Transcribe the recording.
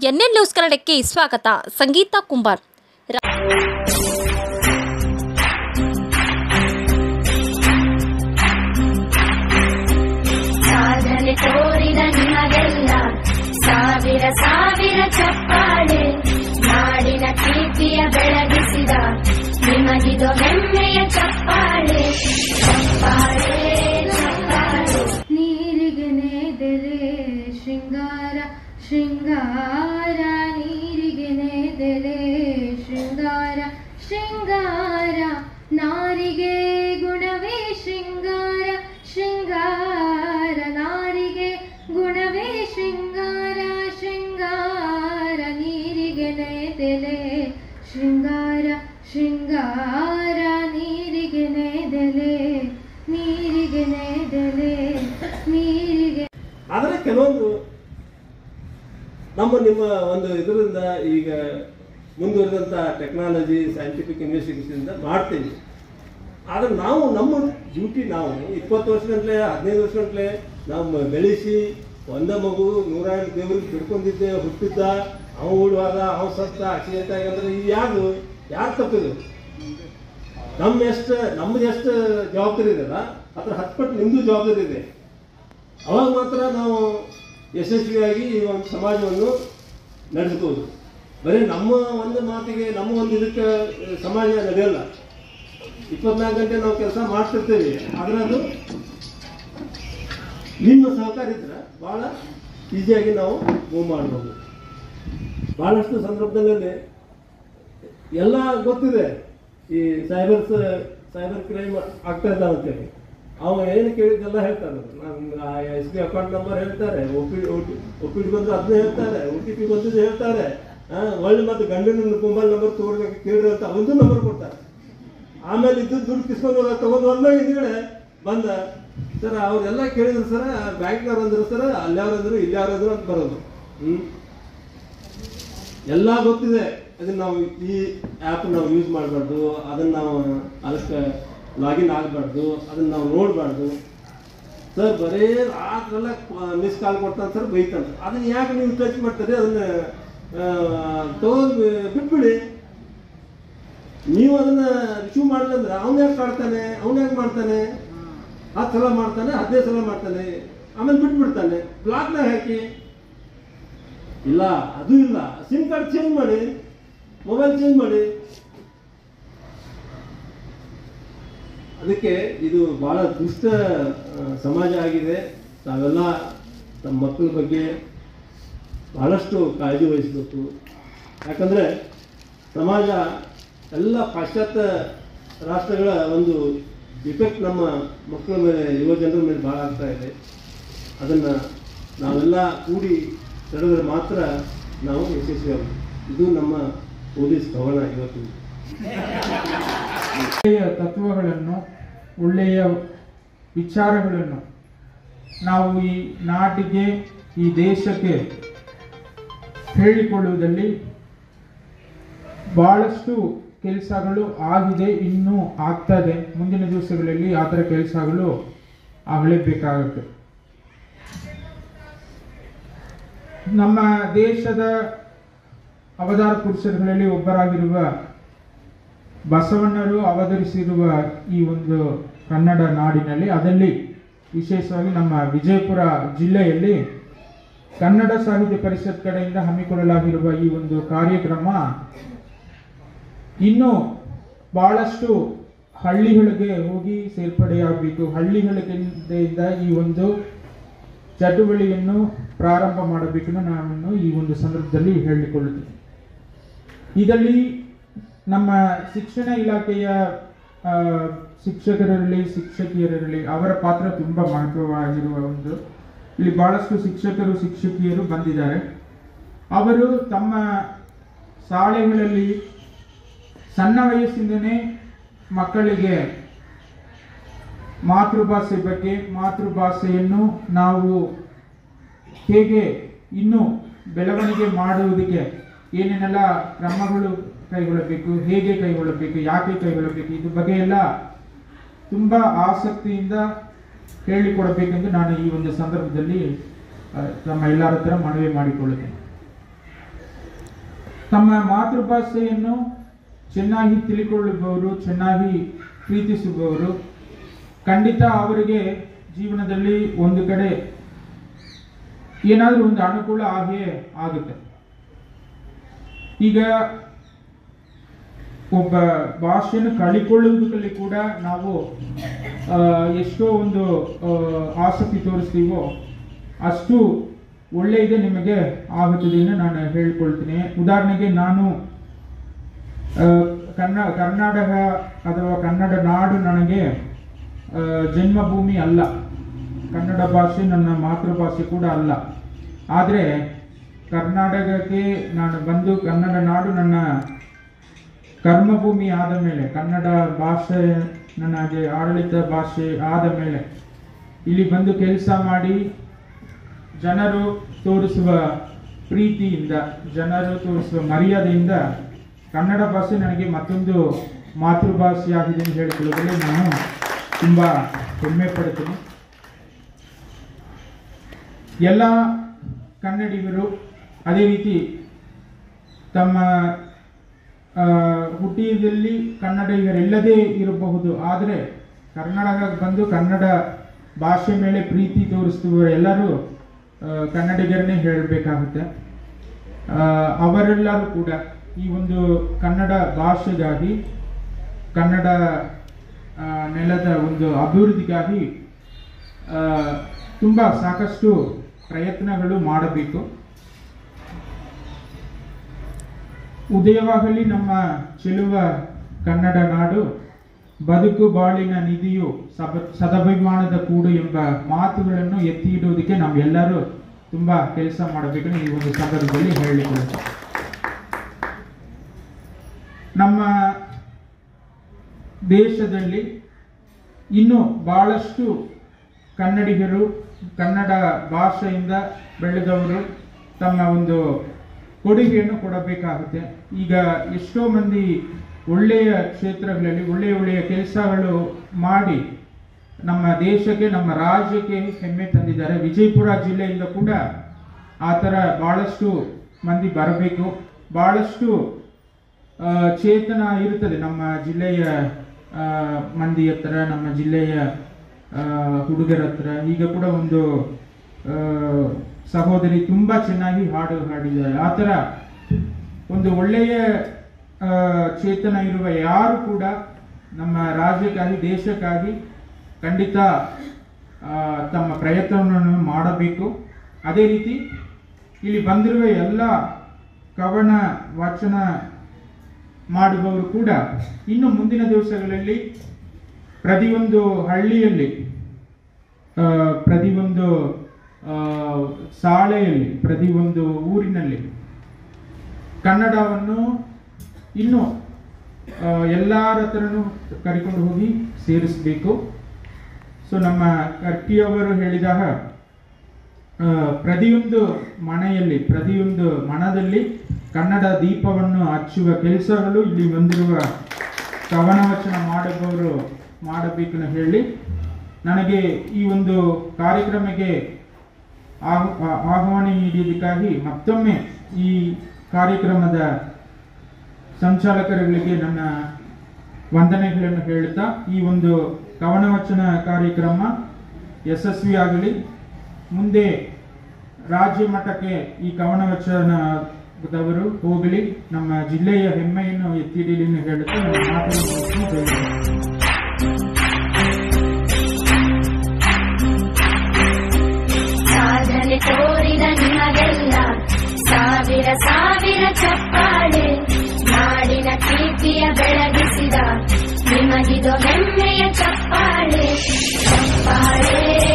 NL news ಕನ್ನಡಕ್ಕೆ ಸ್ವಾಗತ ಸಂಗೀತಾ ಕುಂಬಾರ್ ಸಾಧನೆ ತೋರಿದ ನಿಮಗೆಲ್ಲ ಸಾವಿರ ಸಾವಿರ ಚಪ್ಪಾಳೆ ನಾಡಿನ ಕೀರ್ತಿಯ ಬೆಳಗಿಸಿದ ನಿಮಗಿದು ಹೆಮ್ಮೆಯ ಚಪ್ಪಾಳೆ ಚಪ್ಪಾಳೆ ಚಪ್ಪಾಳೆ ನೀರಿಗೆ ನೇದೆಲೆ ಶೃಂಗಾರ ಶೃಂಗಾರ ನೀರಿಗೆ ನೇದೆಲೆ ಶೃಂಗಾರ ಶೃಂಗಾರ ನಾರಿಗೆ ಗುಣವೇ ಶೃಂಗಾರ ಶೃಂಗಾರ ನಾರಿಗೆ ಗುಣವೇ ಶೃಂಗಾರ ಶೃಂಗಾರ ನೀರಿಗೆ ನೇದೆಲೆ ಶೃಂಗಾರ ಶೃಂಗಾರ ನೀರಿಗೆ ನೇದೆಲೆ ನೀರಿಗೆ ನೇದೆಲೆ ನೀರಿಗೆ ಆದರೆ ಕೆಲವೊಂದು ನಮ್ಮ ನಿಮ್ಮ ಒಂದು ಇದರಿಂದ ಈಗ ಮುಂದುವರೆದಂಥ ಟೆಕ್ನಾಲಜಿ ಸೈಂಟಿಫಿಕ್ ಇನ್ವೆಸ್ಟಿಗೇಷನ್ ಮಾಡ್ತೀವಿ ಆದರೆ ನಾವು ನಮ್ಮ ಡ್ಯೂಟಿ ನಾವು ಇಪ್ಪತ್ತು ವರ್ಷಗಂಟ್ಲೆ ಹದಿನೈದು ವರ್ಷಗಂಟ್ಲೆ ನಾವು ಬೆಳೆಸಿ ಒಂದೇ ಮಗು ನೂರ ಎಂಟು ದೇವ್ರಿಗೆ ಬಿಡ್ಕೊಂಡಿದ್ದೆ ಹುಟ್ಟಿದ್ದ ಅವ ಉಡುವಾಗ ಅವ ಸತ್ತ ಆಕ್ಸಿಡೆಂಟ್ ಆಗಂದ್ರೆ ಇದು ಯಾರು ಯಾರು ತಪ್ಪಿದು ನಮ್ಮ ಎಷ್ಟು ನಮ್ದು ಎಷ್ಟು ಜವಾಬ್ದಾರಿ ಇದೆಯಲ್ಲ ಅದ್ರ ಹತ್ತು ಪಟ್ಟು ನಿಮ್ಮದು ಜವಾಬ್ದಾರಿ ಇದೆ ಅವಾಗ ಮಾತ್ರ ನಾವು ಯಶಸ್ವಿಯಾಗಿ ಈ ಒಂದು ಸಮಾಜವನ್ನು ನಡೆಸ್ಬೋದು ಬರೀ ನಮ್ಮ ಒಂದು ಮಾತಿಗೆ ನಮ್ಮ ಒಂದು ಇದಕ್ಕೆ ಆ, ಸಮಾಜ ನಡೆಯಲ್ಲ ಇಪ್ಪತ್ನಾಲ್ಕು ಗಂಟೆ ನಾವು ಕೆಲಸ ಮಾಡ್ತಿರ್ತೀವಿ ಆದರೆ ಅದು ನಿಮ್ಮ ಸಹಕಾರ ಇದ್ರೆ ಭಾಳ ಈಸಿಯಾಗಿ ನಾವು ಮೂವ್ ಮಾಡ್ಬೋದು ಭಾಳಷ್ಟು ಸಂದರ್ಭದಲ್ಲಿ ಎಲ್ಲ ಗೊತ್ತಿದೆ ಈ ಸೈಬರ್ಸ್ ಸೈಬರ್ ಕ್ರೈಮ್ ಆಗ್ತಾ ಇದ್ದಾವೆ ಅಂತೇಳಿ ಅವ ಏನು ಕೇಳಿದ್ದೆಲ್ಲ ಹೇಳ್ತಾರೆ ನಾನು ಎಸ್ ಬಿ ಅಕೌಂಟ್ ನಂಬರ್ ಹೇಳ್ತಾರೆ ಒ ಪಿ ಒ ಪಿ ಬಂದು ಅದನ್ನೇ ಹೇಳ್ತಾರೆ ಒ ಟಿ ಪಿ ಬಂದಿದ್ದು ಹೇಳ್ತಾರೆ ಆ, ಒಳ್ಳೆ ಮತ್ತೆ ಗಂಡನ ಮೊಬೈಲ್ ನಂಬರ್ ತೋರ್ಬೇಕು ಕೇಳ್ರಿ ಅಂತ ಒಂದು ನಂಬರ್ ಕೊಡ್ತಾರೆ ಆಮೇಲೆ ಇದ್ದು ದುಡ್ಡು ಕಿಸ್ಕೊಂಡು ಹೋಗ ತಗೊಂಡು ಹೋದ್ಮೇಲೆ ಹಿಂದ್ಗಡೆ ಬಂದ ಸರ್ ಅವ್ರೆಲ್ಲ ಕೇಳಿದ್ರು ಸರ್ ಬ್ಯಾಂಕ್ನವ್ರು ಅಂದ್ರು ಸರ್ ಅಲ್ಯಾವ್ರಂದ್ರು ಇಲ್ಯಾವ್ರಂದ್ರು ಅಂತ ಬರೋದು ಹ್ಮ್ ಎಲ್ಲ ಗೊತ್ತಿದೆ ಅದನ್ನ ನಾವು ಈ ಆ್ಯಪ್ ನಾವು ಯೂಸ್ ಮಾಡಬಾರ್ದು ಅದನ್ನ ನಾವು ಅದಕ್ಕೆ ಲಾಗಿನ್ ಆಗಬಾರ್ದು ಅದನ್ನ ನಾವು ನೋಡಬಾರ್ದು ಸರ್ ಬರೇ ರಾತ್ರೆಲ್ಲ ಮಿಸ್ ಕಾಲ್ ಕೊಡ್ತಾನೆ ಸರ್ ಬೈತಾನೆ ಅದನ್ನ ಯಾಕೆ ನೀವು ಟಚ್ ಮಾಡ್ತಾರೆ ಅದನ್ನ ತಗೊಂಡು ಬಿಟ್ಬಿಡಿ ನೀವು ಅದನ್ನ ರಿಸೀವ್ ಮಾಡಲಿಲ್ಲ ಅಂದ್ರೆ ಅವ್ನು ಯಾಕೆ ಕಾಡ್ತಾನೆ ಅವ್ನು ಯಾಕೆ ಮಾಡ್ತಾನೆ ಹತ್ತು ಸಲ ಮಾಡ್ತಾನೆ ಹದಿನೈದು ಸಲ ಮಾಡ್ತಾನೆ ಆಮೇಲೆ ಬಿಟ್ಬಿಡ್ತಾನೆ ಬ್ಲಾಕ್ನಾಗ ಹಾಕಿ ಇಲ್ಲ ಅದು ಇಲ್ಲ ಸಿಮ್ ಕಾರ್ಡ್ ಚೇಂಜ್ ಮಾಡಿ ಮೊಬೈಲ್ ಚೇಂಜ್ ಮಾಡಿ ಅದಕ್ಕೆ ಇದು ಬಹಳ ದುಷ್ಟ ಆ, ಸಮಾಜ ಆಗಿದೆ ನಾವೆಲ್ಲ ನಮ್ಮ ಮಕ್ಕಳ ಬಗ್ಗೆ ಬಹಳಷ್ಟು ಕಾಳಜಿ ವಹಿಸಬೇಕು ಯಾಕಂದ್ರೆ ಸಮಾಜ ಎಲ್ಲ ಪಾಶ್ಚಾತ್ಯ ರಾಷ್ಟ್ರಗಳ ಒಂದು ಇಫೆಕ್ಟ್ ನಮ್ಮ ಮಕ್ಕಳ ಮೇಲೆ ಯುವ ಜನರ ಮೇಲೆ ಭಾಳ ಆಗ್ತಾ ಇದೆ ಅದನ್ನು ನಾವೆಲ್ಲ ಕೂಡಿ ತಡೆದ್ರೆ ಮಾತ್ರ ನಾವು ಯಶಸ್ವಿಯಾಗಬೇಕು ಇದು ನಮ್ಮ ಪೊಲೀಸ್ ಭವನ ಇವತ್ತು ಒಳ್ಳೆಯ ತತ್ವಗಳನ್ನು ಒಳ್ಳೆಯ ವಿಚಾರಗಳನ್ನು ನಾವು ಈ ನಾಟಿಗೆ ಈ ದೇಶಕ್ಕೆ ಹೇಳಿಕೊಳ್ಳುವುದಲ್ಲಿ ಬಹಳಷ್ಟು ಕೆಲಸಗಳು ಆಗಿದೆ ಇನ್ನೂ ಆಗ್ತದೆ ಮುಂದಿನ ದಿವಸಗಳಲ್ಲಿ ಆ ಥರ ಕೆಲಸಗಳು ಆಗಲೇಬೇಕಾಗುತ್ತೆ ನಮ್ಮ ದೇಶದ ಅವತಾರ ಪುರುಷರುಗಳಲ್ಲಿ ಒಬ್ಬರಾಗಿರುವ ಬಸವಣ್ಣರು ಅವತರಿಸಿರುವ ಈ ಒಂದು ಕನ್ನಡ ನಾಡಿನಲ್ಲಿ ಅದರಲ್ಲಿ ವಿಶೇಷವಾಗಿ ನಮ್ಮ ವಿಜಯಪುರ ಜಿಲ್ಲೆಯಲ್ಲಿ ಕನ್ನಡ ಸಾಹಿತ್ಯ ಪರಿಷತ್ ಕಡೆಯಿಂದ ಹಮ್ಮಿಕೊಳ್ಳಲಾಗಿರುವ ಈ ಒಂದು ಕಾರ್ಯಕ್ರಮ ಇನ್ನು ಬಹಳಷ್ಟು ಹಳ್ಳಿಗಳಿಗೆ ಹೋಗಿ ಸೇರ್ಪಡೆಯಾಗಬೇಕು ಹಳ್ಳಿಗಳಿಂದ ಈ ಒಂದು ಚಟುವಟಿಕೆಯನ್ನು ಪ್ರಾರಂಭ ಮಾಡಬೇಕೆಂದು ನಾನು ಈ ಒಂದು ಸಂದರ್ಭದಲ್ಲಿ ಹೇಳಿಕೊಳ್ಳುತ್ತೇನೆ ಇದರಲ್ಲಿ ನಮ್ಮ ಶಿಕ್ಷಣ ಇಲಾಖೆಯ ಆ, ಶಿಕ್ಷಕರಿರಲಿ ಶಿಕ್ಷಕಿಯರಿರಲಿ ಅವರ ಪಾತ್ರ ತುಂಬ ಮಹತ್ವವಾಗಿರುವ ಒಂದು ಇಲ್ಲಿ ಬಹಳಷ್ಟು ಶಿಕ್ಷಕರು ಶಿಕ್ಷಕಿಯರು ಬಂದಿದ್ದಾರೆ ಅವರು ತಮ್ಮ ಶಾಲೆಗಳಲ್ಲಿ ಸಣ್ಣ ವಯಸ್ಸಿಂದನೇ ಮಕ್ಕಳಿಗೆ ಮಾತೃಭಾಷೆ ಬಗ್ಗೆ ಮಾತೃಭಾಷೆಯನ್ನು ನಾವು ಹೇಗೆ ಇನ್ನೂ ಬೆಳವಣಿಗೆ ಮಾಡುವುದಕ್ಕೆ ಏನೇನೆಲ್ಲ ಕ್ರಮಗಳು ಕೈಗೊಳ್ಳಬೇಕು ಹೇಗೆ ಕೈಗೊಳ್ಳಬೇಕು ಯಾಕೆ ಕೈಗೊಳ್ಳಬೇಕು ಇದ್ರ ಬಗ್ಗೆ ಎಲ್ಲ ತುಂಬ ಆಸಕ್ತಿಯಿಂದ ಹೇಳಿಕೊಡಬೇಕೆಂದು ನಾನು ಈ ಒಂದು ಸಂದರ್ಭದಲ್ಲಿ ಆ, ತಮ್ಮ ಎಲ್ಲರ ಹತ್ರ ಮನವಿ ಮಾಡಿಕೊಳ್ಳುತ್ತೇನೆ ತಮ್ಮ ಮಾತೃಭಾಷೆಯನ್ನು ಚೆನ್ನಾಗಿ ತಿಳಿಕೊಳ್ಳುವವರು ಚೆನ್ನಾಗಿ ಪ್ರೀತಿಸುವವರು ಖಂಡಿತ ಅವರಿಗೆ ಜೀವನದಲ್ಲಿ ಒಂದು ಕಡೆ ಏನಾದರೂ ಒಂದು ಅನುಕೂಲ ಆಗಿಯೇ ಆಗುತ್ತೆ ಈಗ ಒಬ್ಬ ಭಾಷೆಯನ್ನು ಕಳಿಕೊಳ್ಳುವುದರಲ್ಲಿ ಕೂಡ ನಾವು ಆ, ಎಷ್ಟೋ ಒಂದು ಆ, ಆಸಕ್ತಿ ತೋರಿಸ್ತೀವೋ ಅಷ್ಟು ಒಳ್ಳೆಯದೇ ನಿಮಗೆ ಆಗುತ್ತದೆ ಎಂದು ನಾನು ಹೇಳ್ಕೊಳ್ತೀನಿ ಉದಾಹರಣೆಗೆ ನಾನು ಆ, ಕನ್ನ ಕರ್ನಾಟಕ ಅಥವಾ ಕನ್ನಡ ನಾಡು ನನಗೆ ಆ, ಜನ್ಮಭೂಮಿ ಅಲ್ಲ ಕನ್ನಡ ಭಾಷೆ ನನ್ನ ಮಾತೃಭಾಷೆ ಕೂಡ ಅಲ್ಲ ಆದರೆ ಕರ್ನಾಟಕಕ್ಕೆ ನಾನು ಬಂದು ಕನ್ನಡ ನಾಡು ನನ್ನ ಕರ್ಮಭೂಮಿ ಆದ ಮೇಲೆ ಕನ್ನಡ ಭಾಷೆ ನನಗೆ ಆಡಳಿತ ಭಾಷೆ ಆದ ಮೇಲೆ ಇಲ್ಲಿ ಬಂದು ಕೆಲಸ ಮಾಡಿ ಜನರು ತೋರಿಸುವ ಪ್ರೀತಿಯಿಂದ ಜನರು ತೋರಿಸುವ ಮರ್ಯಾದೆಯಿಂದ ಕನ್ನಡ ಭಾಷೆ ನನಗೆ ಮತ್ತೊಂದು ಮಾತೃಭಾಷೆಯಾಗಿದೆ ಎಂದು ಹೇಳಿಕೊಳ್ಳುವುದರಲ್ಲಿ ನಾನು ತುಂಬ ಹೆಮ್ಮೆ ಪಡ್ತೀನಿ ಎಲ್ಲ ಕನ್ನಡಿಗರು ಅದೇ ರೀತಿ ತಮ್ಮ ಆ, ಹುಟ್ಟಿದಲ್ಲಿ ಕನ್ನಡಿಗರಿಲ್ಲದೇ ಇರಬಹುದು ಆದರೆ ಕರ್ನಾಟಕಕ್ಕೆ ಬಂದು ಕನ್ನಡ ಭಾಷೆ ಮೇಲೆ ಪ್ರೀತಿ ತೋರಿಸುವ ಎಲ್ಲರೂ ಆ, ಕನ್ನಡಿಗರನ್ನೇ ಹೇಳಬೇಕಾಗುತ್ತೆ ಅವರೆಲ್ಲರೂ ಕೂಡ ಈ ಒಂದು ಕನ್ನಡ ಭಾಷೆಗಾಗಿ ಕನ್ನಡ ಆ, ನೆಲದ ಒಂದು ಅಭಿವೃದ್ಧಿಗಾಗಿ ಆ, ತುಂಬ ಸಾಕಷ್ಟು ಪ್ರಯತ್ನಗಳು ಮಾಡಬೇಕು ಉದಯವಾಗಲಿ ನಮ್ಮ ಚೆಲುವ ಕನ್ನಡ ನಾಡು ಬದುಕು ಬಾಳಿನ ನಿಧಿಯು ಸಬ ಸದಭಿಮಾನದ ಕೂಡು ಎಂಬ ಮಾತುಗಳನ್ನು ಎತ್ತಿ ಇಡುವುದಕ್ಕೆ ನಾವೆಲ್ಲರೂ ತುಂಬಾ ಕೆಲಸ ಮಾಡಬೇಕು ಈ ಒಂದು ಸಂದರ್ಭದಲ್ಲಿ ಹೇಳಿಕೊಳ್ಳುತ್ತೆ ನಮ್ಮ ದೇಶದಲ್ಲಿ ಇನ್ನು ಬಹಳಷ್ಟು ಕನ್ನಡಿಗರು ಕನ್ನಡ ಭಾಷೆಯಿಂದ ಬೆಳೆದವರು ತಮ್ಮ ಒಂದು ಕೊಡುಗೆಯನ್ನು ಕೊಡಬೇಕಾಗುತ್ತೆ ಈಗ ಎಷ್ಟೋ ಮಂದಿ ಒಳ್ಳೆಯ ಕ್ಷೇತ್ರಗಳಲ್ಲಿ ಒಳ್ಳೆಯ ಒಳ್ಳೆಯ ಕೆಲಸಗಳು ಮಾಡಿ ನಮ್ಮ ದೇಶಕ್ಕೆ ನಮ್ಮ ರಾಜ್ಯಕ್ಕೆ ಹೆಮ್ಮೆ ತಂದಿದ್ದಾರೆ ವಿಜಯಪುರ ಜಿಲ್ಲೆಯಿಂದ ಕೂಡ ಆ ಥರ ಬಹಳಷ್ಟು ಮಂದಿ ಬರಬೇಕು ಬಹಳಷ್ಟು ಆ, ಚೇತನ ಇರುತ್ತದೆ ನಮ್ಮ ಜಿಲ್ಲೆಯ ಆ, ಮಂದಿ ಹತ್ರ ನಮ್ಮ ಜಿಲ್ಲೆಯ ಆ, ಹುಡುಗರ ಹತ್ರ ಈಗ ಕೂಡ ಒಂದು ಆ, ಸಹೋದರಿ ತುಂಬಾ ಚೆನ್ನಾಗಿ ಹಾಡು ಹಾಡಿದ್ದಾರೆ ಆ ಥರ ಒಂದು ಒಳ್ಳೆಯ ಆ, ಚೇತನ ಇರುವ ಯಾರು ಕೂಡ ನಮ್ಮ ರಾಜ್ಯಕ್ಕಾಗಿ ದೇಶಕ್ಕಾಗಿ ಖಂಡಿತ ಆ, ತಮ್ಮ ಪ್ರಯತ್ನವನ್ನು ಮಾಡಬೇಕು ಅದೇ ರೀತಿ ಇಲ್ಲಿ ಬಂದಿರುವ ಎಲ್ಲ ಕವನ ವಾಚನ ಮಾಡುವವರು ಕೂಡ ಇನ್ನು ಮುಂದಿನ ದಿವಸಗಳಲ್ಲಿ ಪ್ರತಿಯೊಂದು ಹಳ್ಳಿಯಲ್ಲಿ ಆ, ಪ್ರತಿಯೊಂದು ಆ, ಶಾಲೆಯಲ್ಲಿ ಪ್ರತಿಯೊಂದು ಊರಿನಲ್ಲಿ ಕನ್ನಡವನ್ನು ಇನ್ನು ಆ, ಎಲ್ಲರ ಹತ್ರನೂ ಕರಿಕೊಂಡು ಹೋಗಿ ಸೇರಿಸಬೇಕು ಸೊ ನಮ್ಮ ಕರ್ಕಿಯವರು ಹೇಳಿದಾಗ ಆ, ಪ್ರತಿಯೊಂದು ಮನೆಯಲ್ಲಿ ಪ್ರತಿಯೊಂದು ಮನದಲ್ಲಿ ಕನ್ನಡ ದೀಪವನ್ನು ಹಚ್ಚುವ ಕೆಲಸಗಳು ಇಲ್ಲಿ ಬಂದಿರುವ ಕವನ ವಚನ ಮಾಡುವವರು ಮಾಡಬೇಕು ಅಂತ ಹೇಳಿ ನನಗೆ ಈ ಒಂದು ಕಾರ್ಯಕ್ರಮಕ್ಕೆ ಆಹ್- ಆ- ಆಹ್ವಾನ ನೀಡಿದ್ದಕ್ಕಾಗಿ ಮತ್ತೊಮ್ಮೆ ಈ ಕಾರ್ಯಕ್ರಮದ ಸಂಚಾಲಕರುಗಳಿಗೆ ನನ್ನ ವಂದನೆಗಳನ್ನು ಹೇಳುತ್ತಾ ಈ ಒಂದು ಕವನ ವಚನ ಕಾರ್ಯಕ್ರಮ ಯಶಸ್ವಿಯಾಗಲಿ ಮುಂದೆ ರಾಜ್ಯ ಮಟ್ಟಕ್ಕೆ ಈ ಕವನ ವಚನದವರು ಹೋಗಲಿ ನಮ್ಮ ಜಿಲ್ಲೆಯ ಹೆಮ್ಮೆಯನ್ನು ಎತ್ತಿಡಲಿ ಎಂದು ಹೇಳುತ್ತಾ ನನ್ನ ಮಾತನ್ನು ಮುಗಿಸಿ ಜೈ ಹಿಂದ್. ಸಾಧನೆ ತೋರಿದ ನಿಮಗೆಲ್ಲ ಸಾವಿರ ಸಾವಿರ ಚಪ್ಪಾಳೆ ನಾಡಿನ ಕೀರ್ತಿಯ ಬೆಳಗಿಸಿದ ನಿಮಗಿದು ಹೆಮ್ಮೆಯ ಚಪ್ಪಾಳೆ ಚಪ್ಪಾಳೆ